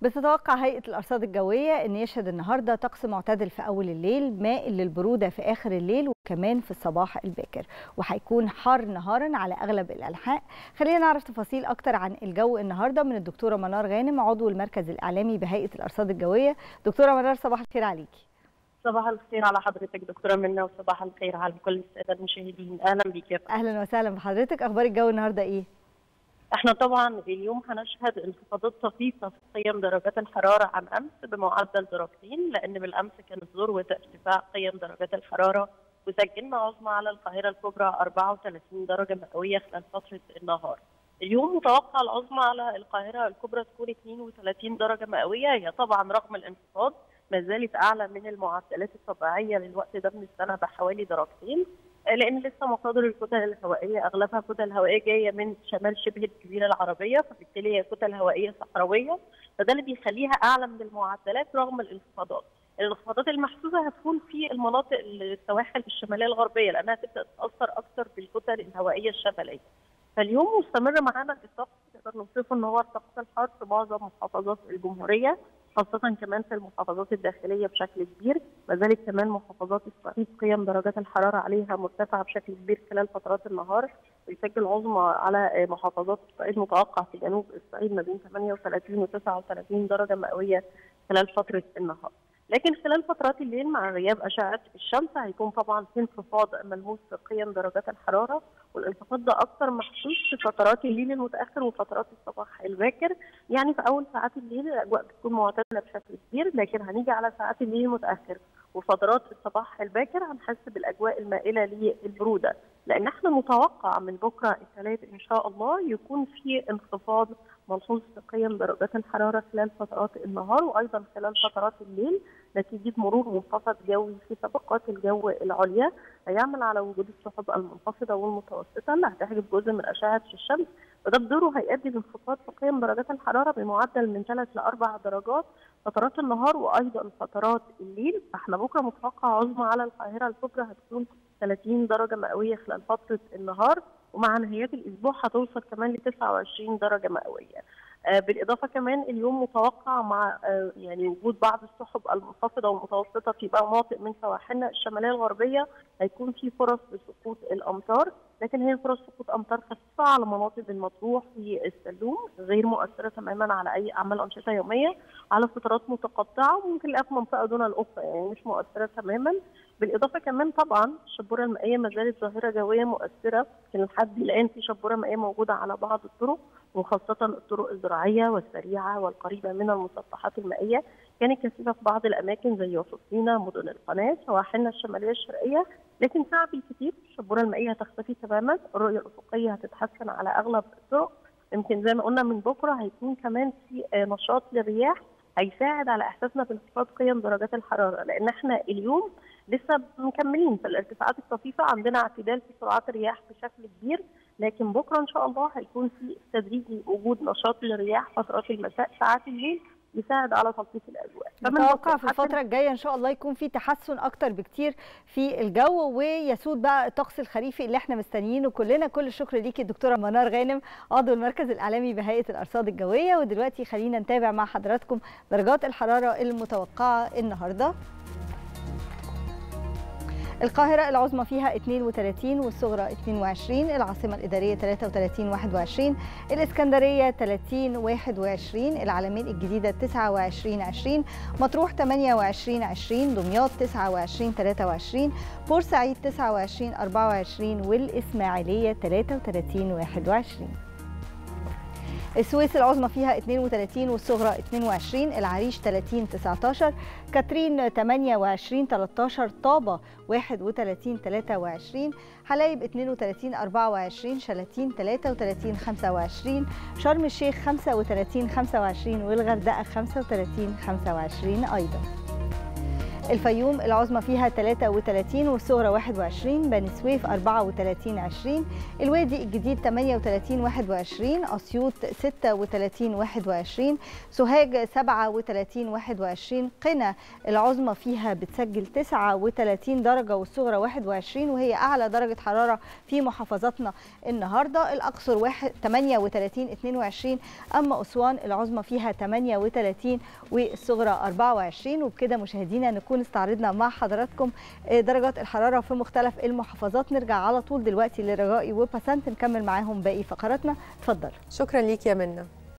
بتتوقع هيئة الأرصاد الجوية أن يشهد النهاردة طقس معتدل في أول الليل مائل للبرودة في آخر الليل وكمان في الصباح الباكر وهيكون حار نهارا على أغلب الأنحاء خلينا نعرف تفاصيل أكتر عن الجو النهاردة من الدكتورة منار غانم عضو المركز الإعلامي بهيئة الأرصاد الجوية دكتورة منار صباح الخير عليكي صباح الخير على حضرتك دكتورة منى وصباح الخير على كل السادة المشاهدين أهلا بيك يا أهلا وسهلا بحضرتك أخبار الجو النهاردة إيه؟ احنا طبعا اليوم هنشهد انخفاضات طفيفه في قيم درجات الحراره عن امس بمعدل درجتين لان بالامس كانت ذروه ارتفاع قيم درجات الحراره وسجلنا عظمى على القاهره الكبرى 34 درجه مئويه خلال فتره النهار. اليوم متوقع العظمى على القاهره الكبرى تكون 32 درجه مئويه هي طبعا رغم الانخفاض ما زالت اعلى من المعدلات الطبيعيه للوقت ده من السنه بحوالي درجتين لان لسه مصادر الكتل الهوائيه اغلبها كتل هوائيه جايه من شمال شبه الجزيره العربيه فبالتالي هي كتل هوائيه صحراويه فده اللي بيخليها اعلى من المعدلات رغم الانخفاضات. الانخفاضات المحسوسه هتكون في المناطق السواحل الشماليه الغربيه لانها تبدا تتاثر اكثر بالكتل الهوائيه الشماليه. فاليوم مستمر معانا الطقس نقدر نوصفه ان هو الطقس الحار في معظم محافظات الجمهوريه خاصة كمان في المحافظات الداخلية بشكل كبير، ما زالت كمان محافظات الصعيد قيم درجات الحرارة عليها مرتفعة بشكل كبير خلال فترات النهار، بيسجل عظمى على محافظات الصعيد متوقع في جنوب الصعيد ما بين 38 و 39 درجة مئوية خلال فترة النهار. لكن خلال فترات الليل مع غياب اشعه الشمس هيكون طبعا في انخفاض ملموس في قيم درجات الحراره والانخفاض ده اكثر محسوس في فترات الليل المتاخر وفترات الصباح الباكر يعني في اول ساعات الليل الاجواء بتكون معتدله بشكل كبير لكن هنيجي على ساعات الليل المتاخر وفترات الصباح الباكر هنحس بالاجواء المائله للبروده لان احنا متوقع من بكره الثلاث ان شاء الله يكون في انخفاض ملحوظ في قيم درجات الحراره خلال فترات النهار وايضا خلال فترات الليل نتيجه مرور منخفض جوي في طبقات الجو العليا هيعمل على وجود السحب المنخفضه والمتوسطه اللي هتحجب جزء من اشعه الشمس وده بدوره هيؤدي لانخفاض في قيم درجات الحراره بمعدل من 3 ل 4 درجات فترات النهار وايضا فترات الليل احنا بكره متوقع عظمى على القاهره الكبرى هتكون 30 درجه مئويه خلال فتره النهار ومع نهايات الاسبوع هتوصل كمان ل 29 درجه مئويه. آه بالاضافه كمان اليوم متوقع مع آه يعني وجود بعض السحب المنخفضه والمتوسطه في بعض مناطق من سواحلنا الشماليه الغربيه هيكون في فرص لسقوط الامطار لكن هي فرص سقوط امطار خفيفه على مناطق المطروح والسلوم غير مؤثره تماما على اي اعمال انشطه يوميه على فترات متقطعه وممكن نلاقيها في منطقه دون الاخرى يعني مش مؤثره تماما بالاضافه كمان طبعا الشبوره المائيه ما زالت ظاهره جويه مؤثره كان لحد الان في شبوره مائيه موجوده على بعض الطرق وخاصه الطرق الزراعيه والسريعه والقريبه من المسطحات المائيه كانت كثيفه في بعض الاماكن زي وسطينا مدن القناه سواحلنا الشماليه الشرقيه لكن ساعة بالكثير الشبوره المائيه هتختفي تماما الرؤيه الافقيه هتتحسن على اغلب الطرق يمكن زي ما قلنا من بكره هيكون كمان في نشاط للرياح هيساعد على احساسنا بانخفاض قيم درجات الحراره لان احنا اليوم لسه مكملين في الارتفاعات الطفيفه عندنا اعتدال في سرعات الرياح بشكل كبير لكن بكره ان شاء الله هيكون في تدريجي وجود نشاط للرياح فترات المساء ساعات الليل يساعد على تلطيف الاجواء متوقع في الفتره الجايه ان شاء الله يكون في تحسن اكتر بكتير في الجو ويسود بقى الطقس الخريفي اللي احنا مستنيينه كلنا كل الشكر ليكي الدكتوره منار غانم عضو المركز الاعلامي بهيئه الارصاد الجويه ودلوقتي خلينا نتابع مع حضراتكم درجات الحراره المتوقعه النهارده القاهرة العظمى فيها 32 والصغرى 22 العاصمة الإدارية 33 21 الإسكندرية 30 21 العلمين الجديدة 29 20 مطروح 28 20 دمياط 29 23 بورسعيد 29 24 والإسماعيلية 33 21 السويس العظمى فيها 32 والصغرى 22 العريش 30 19 كاترين 28 13 طابة 31 23 حلايب 32 24 شلاتين 33 25 شرم الشيخ 35 25 والغردقة 35 25 أيضا الفيوم العظمى فيها 33 والصغرى 21 بني سويف 34 20 الوادي الجديد 38 21 اسيوط 36 21 سوهاج 37 21 قنا العظمى فيها بتسجل 39 درجه والصغرى 21 وهي اعلى درجه حراره في محافظاتنا النهارده الاقصر 38 22 اما اسوان العظمى فيها 38 والصغرى 24 وبكده مشاهدينا نكون استعرضنا مع حضراتكم درجات الحراره في مختلف المحافظات نرجع على طول دلوقتي لرجائي وبسنت نكمل معاهم باقي فقراتنا اتفضل شكرا ليك يا منى